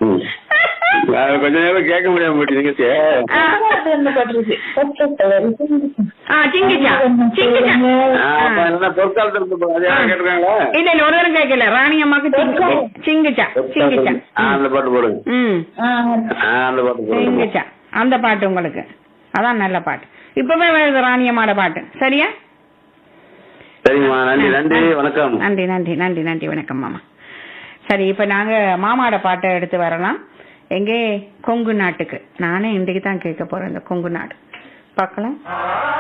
ம். அது கொஞ்ச நேரம் கேட்க முடியாம போயிட்டு சே ஆ. என்ன பண்றது பச்சை கலர் ஆ சிங்கிச்சா சிங்கிச்சா அப்ப என்ன பொற்காலத்துல இருந்து அது யாரும் கேட்டிருக்காங்களா இல்ல இல்ல ஒரு தரம் கேட்கல ராணி அம்மாக்கு சிங்கு- சிங்குச்சா சிங்குச்சா ஆ, அந்த பாட்டு போடுங்க ம் ஆ, அந்த பாட்டு போடுங்க சிங்குச்சா அந்த பாட்டு உங்களுக்கு அதான் நல்ல பாட்டு இப்பவே வருது ராணி அம்மாட பாட்டு சரியா சரிங்கம்மா நன்றி நன்றி வணக்கம் நன்றி நன்றி நன்றி நன்றி வணக்கம் மாமா சரி இப்ப நாங்க மாமாட பாட்டை எடுத்து வரலாம் எங்கே கொங்கு நாட்டுக்கு நானே இன்றைக்கு தான் கேட்க போறேன் இந்த கொங்கு நாடு பார்க்கலாம்